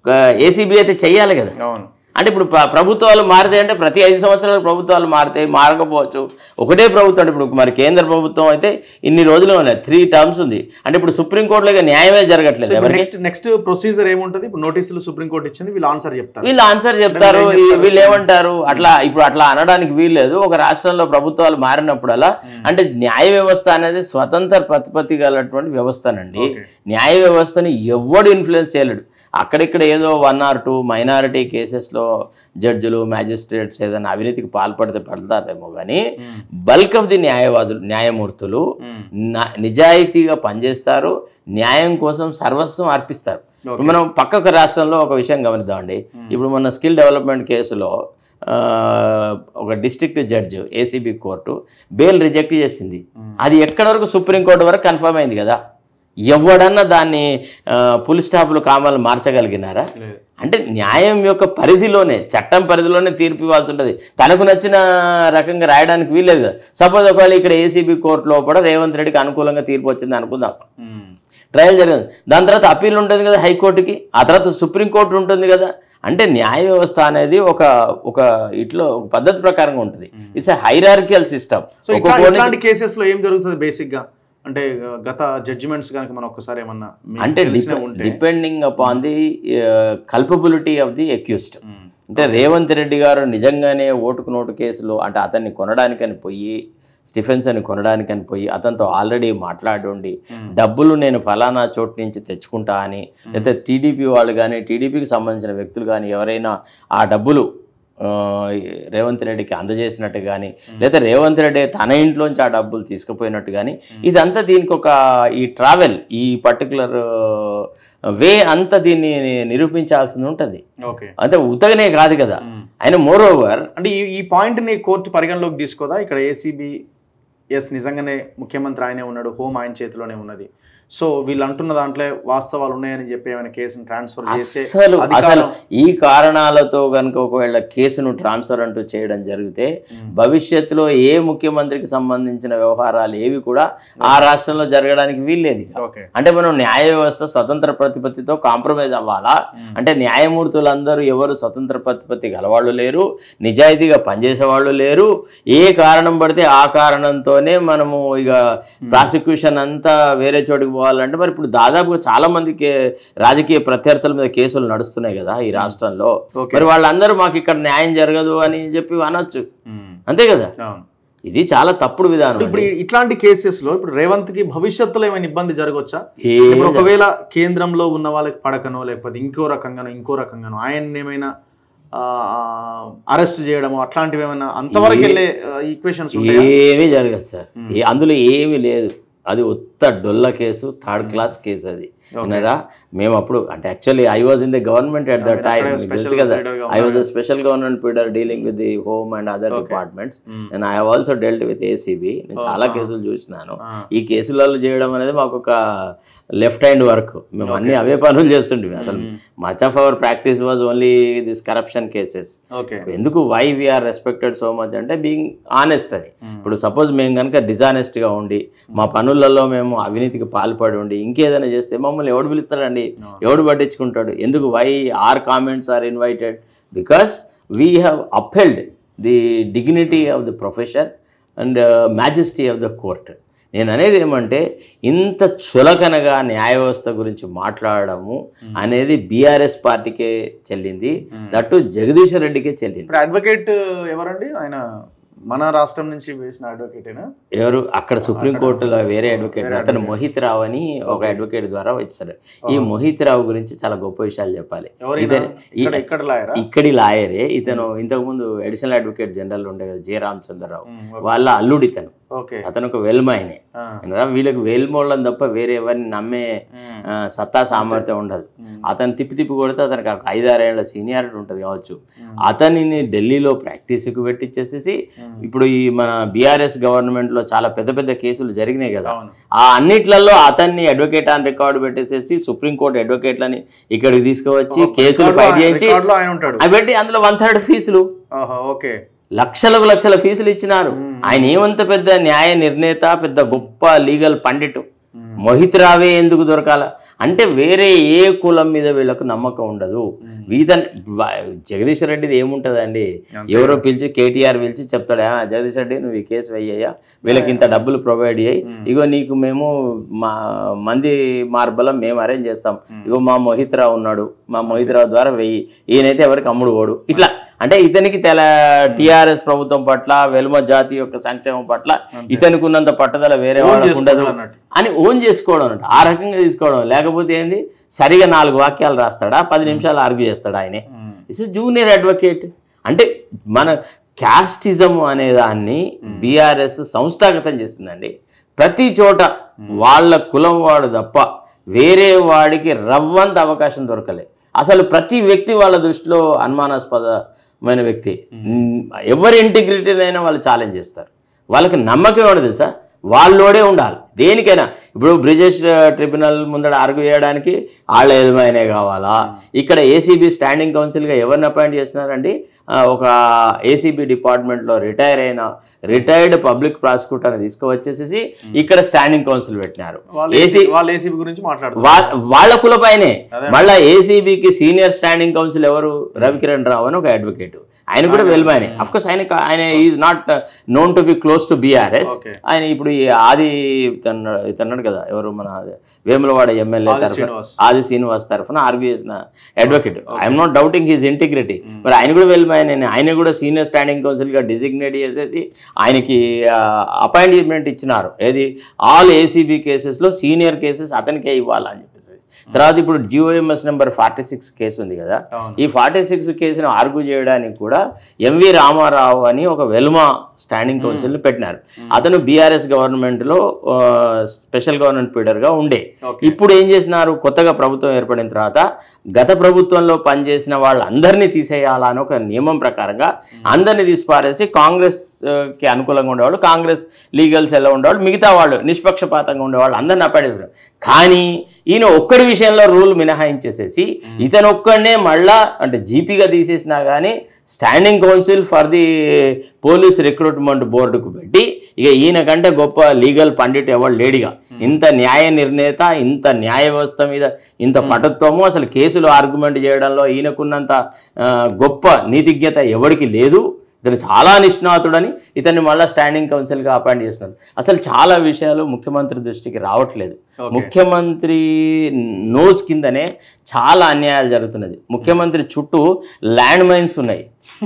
Speaker 2: ఏసీబీ అయితే చెయ్యాలి కదా
Speaker 1: అవును
Speaker 2: అంటే ఇప్పుడు ప్ర- ప్రభుత్వాలు మారుతాయి అంటే ప్రతి ఐదు సంవత్సరాలు ప్రభుత్వాలు మారుతాయి మారకపోవచ్చు ఒకటే ప్రభుత్వం అంటే ఇప్పుడు మరి కేంద్ర ప్రభుత్వం అయితే ఇన్ని రోజులు ఉన్నాయి త్రీ టర్మ్స్ ఉంది అంటే ఇప్పుడు సుప్రీంకోర్టులో ఇక న్యాయమే జరగట్లేదు ఎవరికి
Speaker 1: నెక్స్ట్ నెక్స్ట్ ప్రొసీజర్ ఏముంటుంది ఇప్పుడు నోటీసులు సుప్రీంకోర్టు ఇచ్చింది వీళ్ళు ఆన్సర్ చెప్తారు
Speaker 2: వీళ్ళు ఆన్సర్ చెప్తారు
Speaker 1: వీళ్ళు ఏం చెప్తారు?
Speaker 2: వీళ్ళు ఏమంటారు అట్లా ఇప్పుడు అట్లా అనడానికి వీల్లేదు ఒక రాష్ట్రంలో ప్రభుత్వాలు మారినప్పుడల్లా అంటే న్యాయ వ్యవస్థ అనేది స్వతంత్ర ప్రతిపత్తి గలటువంటి వ్యవస్థనండి
Speaker 1: Okay.
Speaker 2: న్యాయ వ్యవస్థని ఎవడు ఇన్ఫ్లుయెన్స్ చేయలేడు అక్కడిక్కడ ఏదో వన్ ఆర్ టూ మైనారిటీ కేసెస్లో జడ్జిలు మ్యాజిస్ట్రేట్స్ ఏదైనా అవినీతికి పాల్పడితే పడతారేమో కానీ
Speaker 1: మ్మ్.
Speaker 2: బల్క్ ఆఫ్ ది న్యాయవాదులు న్యాయమూర్తులు
Speaker 1: మ్మ్.
Speaker 2: నా- నిజాయితీగా పనిచేస్తారు న్యాయం కోసం సర్వస్వం అర్పిస్తారు
Speaker 1: Okay.
Speaker 2: ఇప్పుడు మనం పక్కకు రాష్ట్రంలో ఒక విషయం గమనిద్దామండి ఇప్పుడు మన స్కిల్ డెవలప్మెంట్ కేసులో ఆ, ఒక district judge ACB court bail reject చేసింది అది ఎక్కడి వరకు సుప్రీంకోర్టు వరకు కన్ఫర్మ్ అయింది కదా ఎవడన్నా దాన్ని పులి స్టాపులు కామాలు మార్చగలిగినారా
Speaker 1: లేదు.
Speaker 2: అంటే న్యాయం యొక్క పరిధిలోనే చట్టం పరిధిలోనే తీర్పు ఇవ్వాల్సి ఉంటుంది తనకు నచ్చిన రకంగా రాయడానికి వీల్లేదు కదా సపోజ్ ఒకవేళ ఇక్కడ ఏసీబీ కోర్టులో కూడా రేవంత్ రెడ్డికి అనుకూలంగా తీర్పు వచ్చింది అనుకుందాం
Speaker 1: మ్మ్.
Speaker 2: ట్రయల్ జరిగింది దాని తర్వాత అప్పీల్ ఉంటుంది కదా హైకోర్టుకి ఆ తర్వాత సుప్రీంకోర్టు ఉంటుంది కదా అంటే న్యాయ వ్యవస్థ అనేది ఒక ఒక ఇట్లో ఒక పద్ధతి ప్రకారంగా ఉంటుంది it's a hierarchical system
Speaker 1: so ఇట్లా ఇట్లాంటి కేసెస్ లో ఏం జరుగుతుంది బేసిక్ గా అంటే ఆ, గత జడ్జిమెంట్స్ కనుక మనం ఒక్కసారి ఏమన్నా మీకు
Speaker 2: అంటే
Speaker 1: తెలిసినవి ఉంటే
Speaker 2: depending upon the culpability of the accused
Speaker 1: hmm.
Speaker 2: అంటే రేవంత్ రెడ్డి గారు నిజంగానే ఓటుకు నోటు కేసులో అంటే అతన్ని కొనడానికని పోయి స్టిఫెన్స్ అని కొనడానికని పోయి అతనితో ఆల్రెడీ మాట్లాడుండి
Speaker 1: మ్మ్.
Speaker 2: డబ్బులు నేను ఫలానా చోటు నుంచి తెచ్చుకుంటా అని లేకపోతే టీడీపీ వాళ్ళు కానీ టీడీపీకి సంబంధించిన వ్యక్తులు కానీ ఎవరైనా ఆ డబ్బులు ఆ, రేవంత్ రెడ్డికి అందజేసినట్టు కానీ లేదా రేవంత్ రెడ్డి తన ఇంట్లోంచి ఆ డబ్బులు తీసుకుపోయినట్టు కానీ ఇదంతా దీనికి ఒక ఈ ట్రావెల్ ఈ పర్టికులర్ వే అంతా దీన్ని నిరూపించాల్సింది ఉంటుంది
Speaker 1: ఓకే
Speaker 2: అంటే ఉతగనే కాదు కదా
Speaker 1: మ్మ్.
Speaker 2: ఆయన మోర్ ఓవర్
Speaker 1: అంటే ఈ ఈ పాయింట్ ని కోర్టు పరిగణలోకి తీసుకోదా ఇక్కడ ఏసీబీ ఎస్ నిజంగానే ముఖ్యమంత్రి ఆయనే ఉన్నాడు హోమ్ ఆయన చేతిలోనే ఉన్నది సో వీళ్ళు అంటున్న దాంట్లో వాస్తవాలు ఉన్నాయని చెప్పి ఏమైనా కేసును ట్రాన్స్ఫర్ చేస్తే
Speaker 2: అసలు అసలు
Speaker 1: అధికారం-
Speaker 2: ఈ కారణాలతో కనుక ఒకవేళ కేసును ట్రాన్స్ఫర్ అంటూ చేయడం జరిగితే
Speaker 1: మ్మ్.
Speaker 2: భవిష్యత్తులో ఏ ముఖ్యమంత్రికి సంబంధించిన వ్యవహారాలు ఏవి కూడా ఆ రాష్ట్రంలో జరగడానికి వీల్లేదు ఇక.
Speaker 1: ఓకే
Speaker 2: అంటే మనం న్యాయ వ్యవస్థ స్వతంత్ర ప్రతిపత్తితో కాంప్రమైజ్ అవ్వాలా
Speaker 1: మ్మ్.
Speaker 2: అంటే న్యాయమూర్తులందరూ ఎవరు స్వతంత్ర ప్రతిపత్తి గలవాళ్ళు లేరు నిజాయితీగా పనిచేసే వాళ్ళు లేరు ఏ కారణం పడితే ఆ కారణంతోనే మనము ఇక ప్రాసిక్యూషన్ అంతా వేరే చోటికి పోవాలంటే మరి ఇప్పుడు దాదాపుగా చాలా మందికి రాజకీయ ప్రత్యర్థుల మీద కేసులు నడుస్తున్నాయి కదా ఈ రాష్ట్రంలో
Speaker 1: ఓకే
Speaker 2: మరి వాళ్ళందరూ మాకు ఇక్కడ న్యాయం జరగదు అని చెప్పి అనొచ్చు
Speaker 1: మ్మ్.
Speaker 2: అంతే కదా
Speaker 1: అవును
Speaker 2: ఇది చాలా తప్పుడు విధానం
Speaker 1: ఇప్పుడు
Speaker 2: అండి.
Speaker 1: ఈ- ఇట్లాంటి కేసెస్ లో ఇప్పుడు రేవంత్ కి భవిష్యత్తులో ఏమైనా ఇబ్బంది జరగవచ్చా
Speaker 2: ఏ
Speaker 1: ఇప్పుడు ఒకవేళ కేంద్రంలో ఉన్న వాళ్ళకి పడకనో లేకపోతే ఇంకో రకంగానో ఇంకో రకంగానో ఆయన ఏమైనా అరెస్ట్ చేయడము అట్లాంటివి ఏమైనా అంతవరకు
Speaker 2: ఏ-
Speaker 1: వెళ్ళే ఈక్వేషన్స్ ఉంటాయా
Speaker 2: ఏమీ జరగదు సార్
Speaker 1: మ్మ్.
Speaker 2: ఏ- అందులో ఏమీ లేదు అది ఉత్త డొల్ల కేసు థర్డ్ క్లాస్ కేసు అది
Speaker 1: Okay.
Speaker 2: విన్నారా మేము అప్పుడు అంటే actually I was in the government at the
Speaker 1: మీరు
Speaker 2: టైం
Speaker 1: అక్కడే
Speaker 2: మీకు
Speaker 1: special
Speaker 2: తెలుసు కదా
Speaker 1: leader గా
Speaker 2: ఐ వాజ్
Speaker 1: ఉన్నారు.
Speaker 2: Special government pleader dealing with the home and other
Speaker 1: Okay.
Speaker 2: Departments
Speaker 1: hmm.
Speaker 2: And I have also dealt with ACB నేను
Speaker 1: Oh,
Speaker 2: చాలా
Speaker 1: ah.
Speaker 2: కేసులు చూసినాను
Speaker 1: ఆ.
Speaker 2: ఈ కేసులలో చేయడం అనేది మాకు ఒక లెఫ్ట్ హ్యాండ్ వర్క్ మేము అన్ని అవే పనులు చేస్తుంటివి అసలు
Speaker 1: hmm.
Speaker 2: Much of our practice was only this corruption cases
Speaker 1: okay
Speaker 2: ఎందుకు why we are respected so much అంటే బీయింగ్ ఆనెస్ట్ అని
Speaker 1: మ్మ్.
Speaker 2: ఇప్పుడు సపోజ్ మేము కనుక డిజానెస్ట్గా ఉండి మా పనులలో మేము అవినీతికి పాల్పడి ఉండి ఇంకేదైనా చేస్తే మమ్మల్ని ఎవడు పిలుస్తాడండి
Speaker 1: No.
Speaker 2: ఎవడు పట్టించుకుంటాడు ఎందుకు why are comments are invited because we have upheld the dignity of the profession and majesty of the court నేను అనేది ఏమంటే ఇంత చులకనగా న్యాయ వ్యవస్థ గురించి మాట్లాడము అనేది బీఆర్ఎస్ పార్టీకే చెల్లింది దట్టు జగదీశ్ రెడ్డికే చెల్లింది
Speaker 1: ఇప్పుడు అడ్వకేట్ ఎవరండి ఆయన మన రాష్ట్రం నుంచి వేసిన అడ్వకేటేనా
Speaker 2: ఎవరు అక్కడ సుప్రీంకోర్టులో వేరే అడ్వకేట్
Speaker 1: వేరే
Speaker 2: అతను
Speaker 1: advocate.
Speaker 2: మోహిత్ రావు అని ఒక అడ్వకేట్ ద్వారా వచ్చారు ఈ మోహిత్ రావు గురించి చాలా గొప్ప విషయాలు చెప్పాలి
Speaker 1: ఎవరైనా
Speaker 2: ఇతను ఈ-
Speaker 1: ఇక్కడ ఇక్కడ లాయరా
Speaker 2: ఇక్కడి లాయరే ఇతను ఇంతకుముందు అడిషనల్ అడ్వకేట్ జనరల్ ఉండే కదా జే రామచంద్రరావు
Speaker 1: మ్మ్. ఓకే.
Speaker 2: వాళ్ళ అల్లుడు ఇతను
Speaker 1: ఓకే
Speaker 2: అతను ఒక వెల్మాయనే
Speaker 1: ఆ.
Speaker 2: అనగా వీళ్ళకి వేల్మోళ్ళని తప్ప వేరే ఎవరిని నమ్మే
Speaker 1: మ్మ్.
Speaker 2: ఆ, సత్తా సామర్థ్యం ఉండదు
Speaker 1: మ్మ్.
Speaker 2: అతను తిప్పి తిప్పి కొడితే అతనికి ఒక ఐదారేళ్ల సీనియారిటీ ఉంటుంది కావచ్చు
Speaker 1: మ్మ్.
Speaker 2: అతనిని ఢిల్లీలో ప్రాక్టీస్కి పెట్టించేసేసి
Speaker 1: మ్మ్.
Speaker 2: ఇప్పుడు ఈ మన బీఆర్ఎస్ గవర్నమెంట్లో చాలా పెద్ద పెద్ద కేసులు జరిగినాయి కదా
Speaker 1: అవును
Speaker 2: ఆ అన్నిట్లలో అతన్ని అడ్వకేట్ అని రికార్డు పెట్టేసేసి సుప్రీంకోర్టు అడ్వకేట్లని ఇక్కడికి తీసుకువచ్చి కేసులు
Speaker 1: రికార్డులో
Speaker 2: ఫైట్
Speaker 1: ఆయన-
Speaker 2: చేయించి
Speaker 1: రికార్డులో ఆయన ఉంటాడు
Speaker 2: అవి పెట్టి అందులో వన్ థర్డ్ ఫీజులు
Speaker 1: ఆహా, ఓకే
Speaker 2: లక్షలకు లక్షల ఫీజులు ఇచ్చినారు
Speaker 1: మ్మ్.
Speaker 2: ఆయన ఏమంత పెద్ద న్యాయ నిర్ణేత పెద్ద గొప్ప లీగల్ పండిట్
Speaker 1: మ్మ్.
Speaker 2: మోహిత్ రావే ఎందుకు దొరకాల అంటే వేరే ఏ కులం మీద వీళ్ళకు నమ్మకం ఉండదు వీధన్ జగదీష్ రెడ్డిది ఏముంటుందండి
Speaker 1: అంతే.
Speaker 2: ఎవరో పిలిచి కేటీఆర్ పిలిచి చెప్తాడు "ఆ, జగదీష్ రెడ్డి నువ్వు ఈ కేసు వెయ్యయ్యా వీళ్ళకి ఇంత డబ్బులు ప్రొవైడ్ చేయి ఇగో నీకు మేము మా మంది మార్బలం మేము అరేంజ్ చేస్తాం ఇగో మా మోహిత్రావు ఉన్నాడు మా మోహిత్రావు ద్వారా వెయ్యి ఈయనైతే ఎవరికి అమ్ముడు పోడు ఇట్లా అంటే ఇతనికి తెల టిఆర్ఎస్ ప్రభుత్వం పట్ల వెలుమ జాతి యొక్క సంక్షేమం పట్ల ఇతనికి ఉన్నంత పట్టుదల వేరే
Speaker 1: ఓన్
Speaker 2: వాళ్ళకు ఉండదు
Speaker 1: చేసుకుంటాడు అన్నట్టు.
Speaker 2: అని ఓన్ చేసుకోవడం అన్నట్టు ఆ రకంగా తీసుకోవడం లేకపోతే ఏంది సరిగా నాలుగు వాక్యాలు రాస్తాడా పది నిమిషాలు ఆర్గ్యూ చేస్తాడా ఆయనే
Speaker 1: ఉమ్.
Speaker 2: ఇస్ జూనియర్ అడ్వకేట్ అంటే మన క్యాస్టిజం అనే దాన్ని బీఆర్ఎస్ సంస్థాగతం చేసిందండి ప్రతి చోట వాళ్ళ కులం వాడు తప్ప వేరే వాడికి రవ్వంత అవకాశం దొరకలే అసలు ప్రతి వ్యక్తి వాళ్ళ దృష్టిలో అనుమానాస్పదమైన వ్యక్తి మ్, ఎవరి ఇంటిగ్రిటీనైనా వాళ్ళు ఛాలెంజ్ చేస్తారు వాళ్ళకి నమ్మకం ఉండదు సార్ వాళ్ళోడే ఉండాలి దేనికైనా ఇప్పుడు బ్రిజేష్ ట్రిబ్యునల్ ముందర ఆర్గ్యూ చేయడానికి వాళ్ళ యజమానే కావాలా ఇక్కడ ఏసీబీ స్టాండింగ్ కౌన్సిల్గా ఎవరిని అపాయింట్ చేస్తున్నారండి ఆ, ఒక ఏసీబీ డిపార్ట్మెంట్లో రిటైర్ అయిన రిటైర్డ్ పబ్లిక్ ప్రాసిక్యూటర్ని తీసుకువచ్చేసేసి ఇక్కడ స్టాండింగ్ కౌన్సిల్ పెట్టినారు
Speaker 1: వాళ్ళు
Speaker 2: ఏసీ
Speaker 1: వాళ్ళ ఏసీబీ గురించి మాట్లాడుతున్నారు
Speaker 2: వా- వాళ్ళ కులపైనే
Speaker 1: అదే.
Speaker 2: మళ్ళా ఏసీబీకి సీనియర్ స్టాండింగ్ కౌన్సిల్ ఎవరు రవికిరణ్ రావు అని ఒక అడ్వకేట్ ఆయన కూడా వెల్మానే అఫ్ కోర్స్ ఆయన ఆయన is not known to be close to BRS
Speaker 1: Okay.
Speaker 2: ఆయన ఇప్పుడు ఈ ఆది ఇతను ఇతన్నాడు కదా ఎవరు మన వేములవాడ ఎమ్మెల్యే
Speaker 1: ఆది
Speaker 2: తరఫున
Speaker 1: శ్రీనివాస్.
Speaker 2: ఆది శ్రీనివాస్ తరఫున ఆర్గ్యూ చేసిన advocate I'm not doubting his integrity మరి ఆయన కూడా వెల్మాయన్ ఆయన కూడా సీనియర్ స్టాండింగ్ కౌన్సిల్ గా డిజిగ్నేట్ చేసేసి ఆయనకి అపాయింట్మెంట్ ఇచ్చినారు ఏది ఆల్ ఏసీబీ కేసెస్లో సీనియర్ కేసెస్ అతనికే ఇవ్వాలని చెప్పేసి తర్వాత ఇప్పుడు GOMS number forty six case ఉంది కదా
Speaker 1: అవును.
Speaker 2: ఈ ఫార్టీ సిక్స్ కేసును ఆర్గ్యూ చేయడానికి కూడా ఎంవి రామారావు అని ఒక వెల్మా స్టాండింగ్ కౌన్సిల్ పెట్టినారు అతను బీఆర్ఎస్ గవర్నమెంట్లో స్పెషల్ గవర్నమెంట్ పీడర్గా ఉండే
Speaker 1: Okay.
Speaker 2: ఇప్పుడు ఏం చేసినారు కొత్తగా ప్రభుత్వం ఏర్పడిన తర్వాత గత ప్రభుత్వంలో పనిచేసిన వాళ్ళందరినీ తీసేయాలా అని ఒక నియమం ప్రకారంగా అందరినీ తీసిపారేసి కాంగ్రెస్ ఆ, కి అనుకూలంగా ఉండేవాళ్ళు కాంగ్రెస్ లీగల్ సెల్లో ఉండేవాళ్ళు మిగతా వాళ్ళు నిష్పక్షపాతంగా ఉండేవాళ్ళు అందరిని అప్పాడేసారు కానీ ఈయన ఒక్కడి విషయంలో రూల్ మినహాయించేసేసి ఇతను ఒక్కడనే మళ్ళా అంటే జీపీగా తీసేసినా కానీ standing counsel for the police recruitment బోర్డుకు పెట్టి ఇక ఈయన కంటే గొప్ప లీగల్ పండిట్ ఎవరు లేడిగా ఇంత న్యాయ నిర్ణేత ఇంత న్యాయ వ్యవస్థ మీద ఇంత పటుత్వము అసలు కేసులు ఆర్గ్యుమెంట్ చేయడంలో ఈయనకున్నంత ఆ, గొప్ప నీతిజ్ఞత ఎవరికి లేదు ఇతను చాలా నిష్ణాతుడని ఇతన్ని మళ్ళీ స్టాండింగ్ కౌన్సిల్గా అపాయింట్ చేస్తున్నారు అసలు చాలా విషయాలు ముఖ్యమంత్రి దృష్టికి రావట్లేదు
Speaker 1: Okay.
Speaker 2: ముఖ్యమంత్రి నోస్ కిందనే చాలా అన్యాయాలు జరుగుతున్నది ముఖ్యమంత్రి చుట్టూ ల్యాండ్ మైన్స్ ఉన్నాయి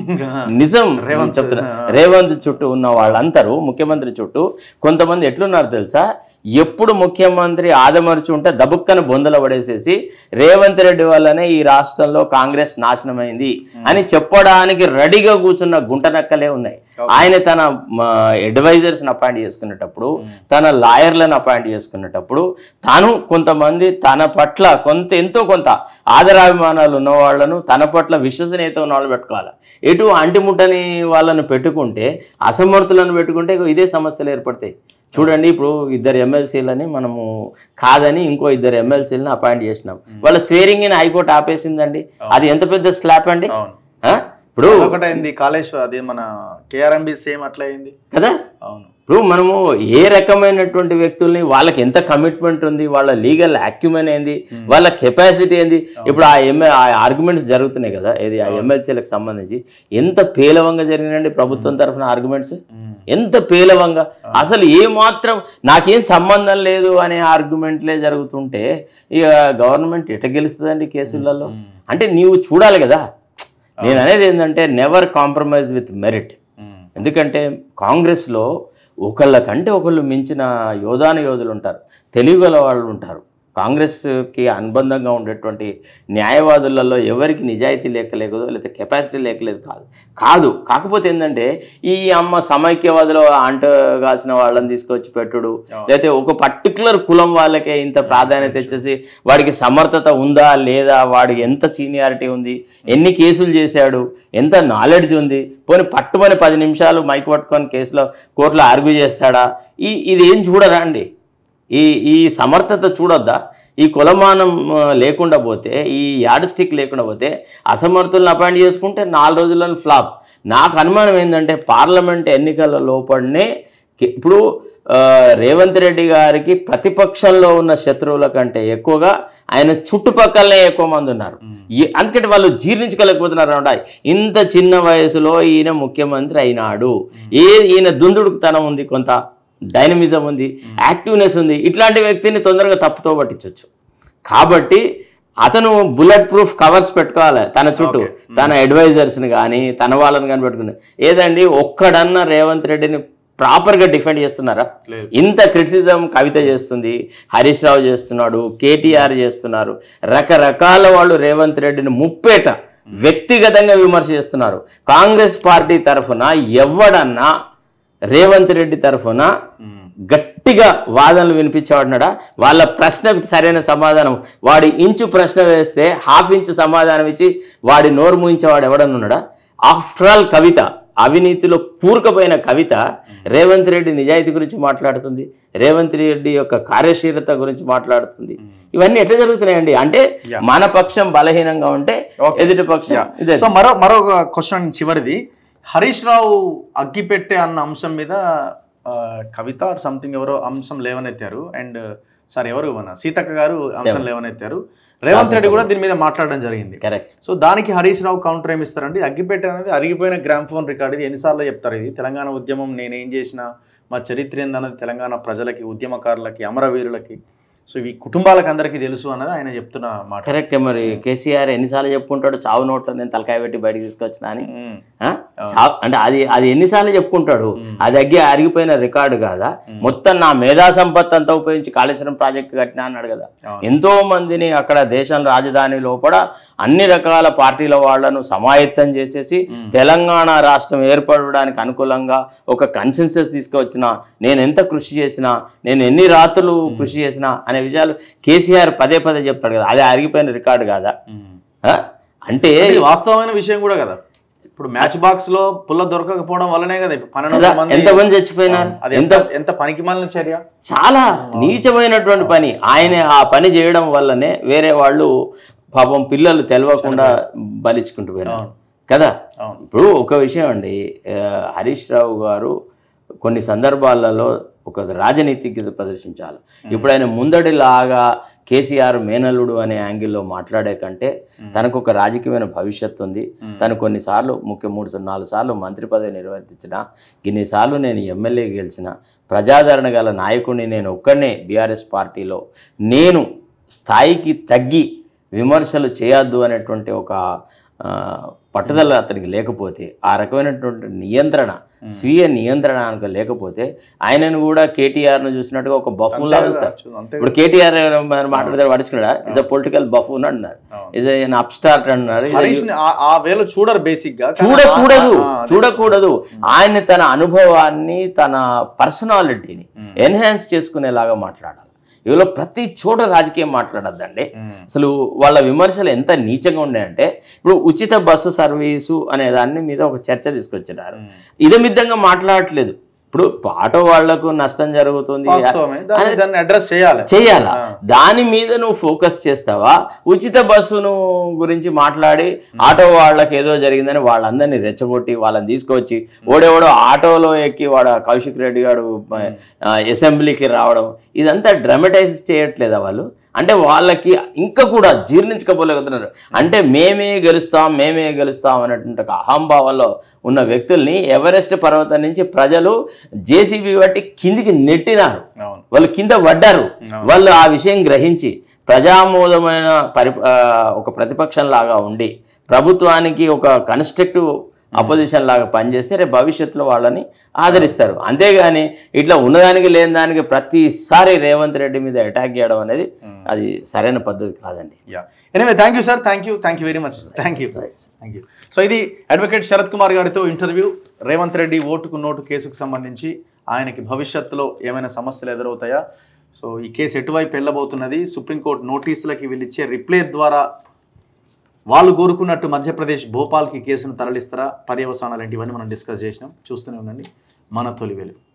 Speaker 2: నిజం
Speaker 1: రేవంత్
Speaker 2: చెప్తున్నా
Speaker 1: ఆ.
Speaker 2: రేవంత్ చుట్టూ ఉన్న వాళ్ళందరూ ముఖ్యమంత్రి చుట్టూ కొంతమంది ఎట్లున్నారు తెలుసా ఎప్పుడు ముఖ్యమంత్రి ఆదమర్చి ఉంటే దబుక్కన బొందల పడేసేసి రేవంత్ రెడ్డి వల్లనే ఈ రాష్ట్రంలో కాంగ్రెస్ నాశనమైంది అని చెప్పడానికి రెడీగా కూర్చున్న గుంటనక్కలే ఉన్నాయి ఆయన తన అడ్వైజర్స్ని అపాయింట్ చేసుకునేటప్పుడు తన లాయర్లను అపాయింట్ చేసుకునేటప్పుడు తాను కొంతమంది తన పట్ల కొంత ఎంతో కొంత ఆదరాభిమానాలు ఉన్న వాళ్ళను తన పట్ల విశ్వసనీయత ఉన్న వాళ్ళు పెట్టుకోవాలి ఎటు అంటిముట్టని వాళ్ళను పెట్టుకుంటే అసమర్థులను పెట్టుకుంటే ఇగో ఇదే సమస్యలు ఏర్పడతాయి చూడండి ఇప్పుడు ఇద్దరు ఎమ్మెల్సీలని మనము కాదని ఇంకో ఇద్దరు ఎమ్మెల్సీలను అపాయింట్ చేసినాం వాళ్ళ స్వేరింగ్ ఇన్ హైకోర్టు ఆపేసిందండి అది ఎంత పెద్ద స్లాప్ అండి
Speaker 1: అవును
Speaker 2: ఆ? ఇప్పుడు
Speaker 1: ఒకటి అయింది కాళేశ్వర్ అది మన కేఆర్ఎంబి సేమ్ అట్లా అయింది
Speaker 2: కదా
Speaker 1: అవును
Speaker 2: ఇప్పుడు మనము ఏ రకమైనటువంటి వ్యక్తుల్ని వాళ్ళకి ఎంత కమిట్మెంట్ ఉంది వాళ్ళ లీగల్ అక్యుమెన్ ఏంది వాళ్ళ కెపాసిటీ ఏంది ఇప్పుడు ఆ ఎంఏ ఆ ఆర్గ్యుమెంట్స్ జరుగుతున్నాయి కదా ఏది ఆ ఎమ్మెల్సీలకు సంబంధించి ఎంత పేలవంగా జరిగినండి ప్రభుత్వం తరఫున ఆర్గ్యుమెంట్స్ ఎంత పేలవంగా అసలు ఏ మాత్రం నాకేం సంబంధం లేదు అనే ఆర్గ్యుమెంట్లే జరుగుతుంటే ఇక గవర్నమెంట్ ఎట గెలుస్తుందండి కేసులలో అంటే నీవు చూడాలి కదా నేను అనేది ఏంటంటే నెవర్ కాంప్రమైజ్ విత్ మెరిట్ ఎందుకంటే కాంగ్రెస్లో ఒకళ్ళకంటే ఒకళ్ళు మించిన యోధాన యోధులు ఉంటారు తెలివిగల వాళ్ళు ఉంటారు కాంగ్రెస్కి అనుబంధంగా ఉండేటువంటి న్యాయవాదులలో ఎవరికి నిజాయితీ లేకలేదు లేకపోతే కెపాసిటీ లేకలేదు కాదు కాదు కాకపోతే ఏంటంటే ఈ అమ్మ సమైక్యవాదులు అంట కాసిన వాళ్ళని తీసుకొచ్చి పెట్టుడు లేకపోతే ఒక పర్టికులర్ కులం వాళ్ళకే ఇంత ప్రాధాన్యత ఇచ్చేసి వాడికి సమర్థత ఉందా లేదా వాడికి ఎంత సీనియారిటీ ఉంది ఎన్ని కేసులు చేశాడు ఎంత నాలెడ్జ్ ఉంది పోనీ పట్టుమని పది నిమిషాలు మైక్ పట్టుకొని కేసులో కోర్టులో ఆర్గ్యూ చేస్తాడా ఈ ఇది ఏం చూడరా అండి ఈ ఈ సమర్థత చూడొద్దా ఈ కులమానం ఆ, లేకుండా పోతే ఈ యాడ్ స్టిక్ లేకుండా పోతే అసమర్థులను అపాయింట్ చేసుకుంటే నాలుగు రోజులను ఫ్లాప్ నాకు అనుమానం ఏంటంటే పార్లమెంట్ ఎన్నికల లోపలనే కే- ఇప్పుడు ఆ, రేవంత్ రెడ్డి గారికి ప్రతిపక్షంలో ఉన్న శత్రువుల కంటే ఎక్కువగా ఆయన చుట్టుపక్కలనే ఎక్కువ మంది ఉన్నారు ఈ- అందుకంటే వాళ్ళు జీర్ణించుకోలేకపోతున్నారు అనమాట ఇంత చిన్న వయసులో ఈయన ముఖ్యమంత్రి అయినాడు ఏ ఈయన దుందుడుకుతనం ఉంది కొంత డైనమిజం ఉంది యాక్టివ్నెస్ ఉంది ఇట్లాంటి వ్యక్తిని తొందరగా తప్పుతో పట్టించవచ్చు కాబట్టి అతను బుల్లెట్ ప్రూఫ్ కవర్స్ పెట్టుకోవాలి తన చుట్టూ
Speaker 1: Okay.
Speaker 2: తన అడ్వైజర్స్ని కానీ తన వాళ్ళని కానీ పెట్టుకుని ఏదండి ఒక్కడన్నా రేవంత్ రెడ్డిని ప్రాపర్గా డిఫెండ్ చేస్తున్నారా
Speaker 1: లేదు
Speaker 2: ఇంత క్రిటిసిజం కవిత చేస్తుంది హరీష్ రావు చేస్తున్నాడు కేటీఆర్ చేస్తున్నారు రకరకాల వాళ్ళు రేవంత్ రెడ్డిని ముప్పేట వ్యక్తిగతంగా విమర్శ చేస్తున్నారు కాంగ్రెస్ పార్టీ తరఫున ఎవడన్నా రేవంత్ రెడ్డి తరఫున
Speaker 1: మ్మ్.
Speaker 2: గట్టిగా వాదనలు వినిపించేవాడినాడా వాళ్ళ ప్రశ్నకు సరైన సమాధానం వాడి ఇంచు ప్రశ్న వేస్తే హాఫ్ ఇంచు సమాధానం ఇచ్చి వాడి నోరు మూయించేవాడు ఎవడనున్నాడా ఆఫ్టర్ ఆల్ కవిత అవినీతిలో కూరుకుపోయిన కవిత రేవంత్ రెడ్డి నిజాయితీ గురించి మాట్లాడుతుంది రేవంత్ రెడ్డి యొక్క కార్యశీలత గురించి మాట్లాడుతుంది ఇవన్నీ ఎట్లా జరుగుతున్నాయండి అంటే
Speaker 1: Yeah.
Speaker 2: మన పక్షం బలహీనంగా ఉంటే
Speaker 1: Okay.
Speaker 2: ఎదుటి పక్షం
Speaker 1: Yeah.
Speaker 2: ఇదే
Speaker 1: సో మరో మరొక క్వశ్చన్ చివరిది హరీష్ రావు అగ్గిపెట్టే అన్న అంశం మీద ఆ, కవిత ఆర్ సంథింగ్ ఎవరో అంశం లేవనెత్తారు అండ్ సార్ ఎవరు మన సీతక్క గారు అంశం
Speaker 2: ఎవరు?
Speaker 1: లేవనెత్తారు రేవంత్ రెడ్డి కూడా దీని మీద మాట్లాడడం జరిగింది
Speaker 2: కరెక్ట్
Speaker 1: సో దానికి హరీష్ రావు కౌంటర్ ఏమి ఇస్తారంటే అగ్గిపెట్టే అనేది అరిగిపోయిన గ్రామ్ ఫోన్ రికార్డు ఇది ఎన్నిసార్లు చెప్తారు ఇది తెలంగాణ ఉద్యమం నేనేం చేసినా మా చరిత్ర ఏందన్నది తెలంగాణ ప్రజలకి ఉద్యమకారులకి అమరవీరులకి సో ఇవి కుటుంబాలకు అందరికీ తెలుసు అన్నది ఆయన చెప్తున్న మాట
Speaker 2: కరెక్ట్ మరి కేసీఆర్ ఎన్నిసార్లు చెప్పుకుంటాడు చావు నోట్లో నేను తలకాయ పెట్టి బయటకు తీసుకొచ్చినా అని
Speaker 1: మ్మ్.
Speaker 2: ఆ? చావు అంటే అది అది ఎన్నిసార్లు చెప్పుకుంటాడు
Speaker 1: మ్మ్.
Speaker 2: అది అగ్గి అరిగిపోయిన రికార్డు కాదా
Speaker 1: మ్మ్.
Speaker 2: మొత్తం నా మేధా సంపత్ అంతా ఉపయోగించి కాళేశ్వరం ప్రాజెక్టు కట్టినా అన్నాడు కదా
Speaker 1: అవును.
Speaker 2: ఎంతో మందిని అక్కడ దేశం రాజధాని లోపల అన్ని రకాల పార్టీల వాళ్ళను సమాయత్తం చేసేసి
Speaker 1: మ్మ్.
Speaker 2: తెలంగాణ రాష్ట్రం ఏర్పడడానికి అనుకూలంగా ఒక కన్సెన్సస్ తీసుకువచ్చిన నేను ఎంత కృషి చేసినా నేను ఎన్ని రాత్రులు కృషి చేసినా అనే విషయాలు కేసీఆర్ పదే పదే చెప్తాడు కదా అది అరిగిపోయిన రికార్డు కాదా
Speaker 1: మ్మ్.
Speaker 2: ఆ? అంటే
Speaker 1: ఇది వాస్తవమైన విషయం కూడా కదా ఇప్పుడు మ్యాచ్ బాక్స్ లో పుల్ల దొరకకపోవడం వల్లనే కదా ఇప్పుడు పన్నెండు
Speaker 2: కదా,
Speaker 1: వందల మంది
Speaker 2: ఎంతమంది చచ్చిపోయినారు
Speaker 1: అది
Speaker 2: ఎంత
Speaker 1: ఎంత ఎంత పనికి మాలిన చర్య
Speaker 2: చాలా నీచమైనటువంటి పని ఆయన ఆ పని చేయడం వల్లనే వేరే వాళ్ళు పాపం పిల్లలు తెలవకుండా బలిచుకుంటూ పోయినారు
Speaker 1: అవును.
Speaker 2: కదా
Speaker 1: అవును
Speaker 2: ఇప్పుడు ఒక విషయం అండి ఆ, హరీష్ రావు గారు కొన్ని సందర్భాలలో ఒక రాజనీతిజ్ఞత ప్రదర్శించాలి ఇప్పుడు ఆయన ముందడిలాగా కేసీఆర్ మేనల్లుడు అనే యాంగిల్లో మాట్లాడే కంటే తనకు ఒక రాజకీయమైన భవిష్యత్తు ఉంది
Speaker 1: మ్మ్.
Speaker 2: తను కొన్నిసార్లు ముఖ్య మూడు సార్లు నాలుగు సార్లు మంత్రి పదవి నిర్వర్తించిన ఇన్నిసార్లు నేను ఎమ్మెల్యే గెలిచిన ప్రజాదరణ గల నాయకుడిని నేను ఒక్కడనే బీఆర్ఎస్ పార్టీలో నేను స్థాయికి తగ్గి విమర్శలు చేయొద్దు అనేటువంటి ఒక ఆ, పట్టుదల అతనికి లేకపోతే ఆ రకమైనటువంటి నియంత్రణ స్వీయ నియంత్రణ కనుక లేకపోతే ఆయనను కూడా కేటీఆర్ను చూసినట్టుగా ఒక బఫూన్లా
Speaker 1: అంతే కదా,
Speaker 2: చూస్తారు
Speaker 1: చూ- అంతే
Speaker 2: ఇప్పుడు కేటీఆర్ మాట్లాడితే పడుచుకున్నాడా ఇస్ అ పొలిటికల్ బఫూన్ అంటున్నారు
Speaker 1: అవును.
Speaker 2: ఇస్ అన్ అప్స్టార్ట్ అంటున్నారు Is a
Speaker 1: హరీష్ ని ఆ- ఆ వేలో చూడరు బేసిక్ గా కానీ
Speaker 2: చూడకూడదు
Speaker 1: ఆ- ఆ- అదే.
Speaker 2: చూడకూడదు ఆయన తన అనుభవాన్ని తన పర్సనాలిటీని ఎన్హాన్స్ చేసుకునేలాగా మాట్లాడాలి ఇవిలో ప్రతి చోట రాజకీయం మాట్లాడద్దండి
Speaker 1: మ్మ్.
Speaker 2: అసలు వాళ్ళ విమర్శలు ఎంత నీచంగా ఉన్నాయంటే ఇప్పుడు ఉచిత బస్సు సర్వీసు అనే దాని మీద ఒక చర్చ తీసుకొచ్చినారు
Speaker 1: మ్మ్.
Speaker 2: ఇదమిద్దంగా మాట్లాడట్లేదు ఇప్పుడు ఆటో వాళ్లకు నష్టం జరుగుతుంది
Speaker 1: వాస్తవమే దాన్ని దాన్ని అడ్రస్ చేయాలి
Speaker 2: చేయాలా
Speaker 1: ఆ.
Speaker 2: దాని మీద నువ్వు ఫోకస్ చేస్తావా ఉచిత బస్సును గురించి మాట్లాడి ఆటో వాళ్ళకి ఏదో జరిగిందని వాళ్ళందరినీ రెచ్చగొట్టి వాళ్ళని తీసుకొచ్చి ఓడెవడో ఆటోలో ఎక్కి వాడు కౌశిక్ రెడ్డి గారు ఆ, అసెంబ్లీకి రావడం ఇదంతా డ్రమటైజ్ చేయట్లేదా వాళ్ళు అంటే వాళ్ళకి ఇంకా కూడా జీర్ణించుకోపోలేకపోతున్నారు అంటే మేమే గెలుస్తాం మేమే గెలుస్తాం అనేటువంటి ఒక అహంభావంలో ఉన్న వ్యక్తుల్ని ఎవరెస్ట్ పర్వతం నుంచి ప్రజలు జేసీబీ బట్టి కిందికి నెట్టినారు
Speaker 1: అవును
Speaker 2: వాళ్ళు కింద పడ్డారు
Speaker 1: అవును.
Speaker 2: వాళ్ళు ఆ విషయం గ్రహించి ప్రజామోదమైన పరి ఆ, ఒక ప్రతిపక్షం లాగా ఉండి ప్రభుత్వానికి ఒక కన్స్ట్రక్టివ్ అపోజిషన్ లాగా పనిచేస్తే రేపు భవిష్యత్తులో వాళ్ళని ఆదరిస్తారు అంతేగాని ఇట్లా ఉన్నదానికి లేని దానికి ప్రతిసారి రేవంత్ రెడ్డి మీద అటాక్ చేయడం అనేది అది సరైన పద్ధతి కాదండి
Speaker 1: yeah anyway thank you sir thank you thank you very much thank you thank you so ఇది అడ్వకేట్ శరత్ కుమార్ గారితో ఇంటర్వ్యూ రేవంత్ రెడ్డి ఓటుకు నోటు కేసుకు సంబంధించి ఆయనకి భవిష్యత్తులో ఏమైనా సమస్యలు ఎదురవుతాయా సో ఈ కేసు ఎటువైపు వెళ్ళబోతున్నది సుప్రీంకోర్టు నోటీసులకి వీళ్ళు ఇచ్చే రిప్లై ద్వారా వాళ్ళు కోరుకున్నట్టు మధ్యప్రదేశ్ భోపాల్కి కేసును తరలిస్తారా పర్యవసానాలు ఏంటి ఇవన్నీ మనం డిస్కస్ చేసినాం చూస్తూనే ఉండండి మన తొలి వెలుగు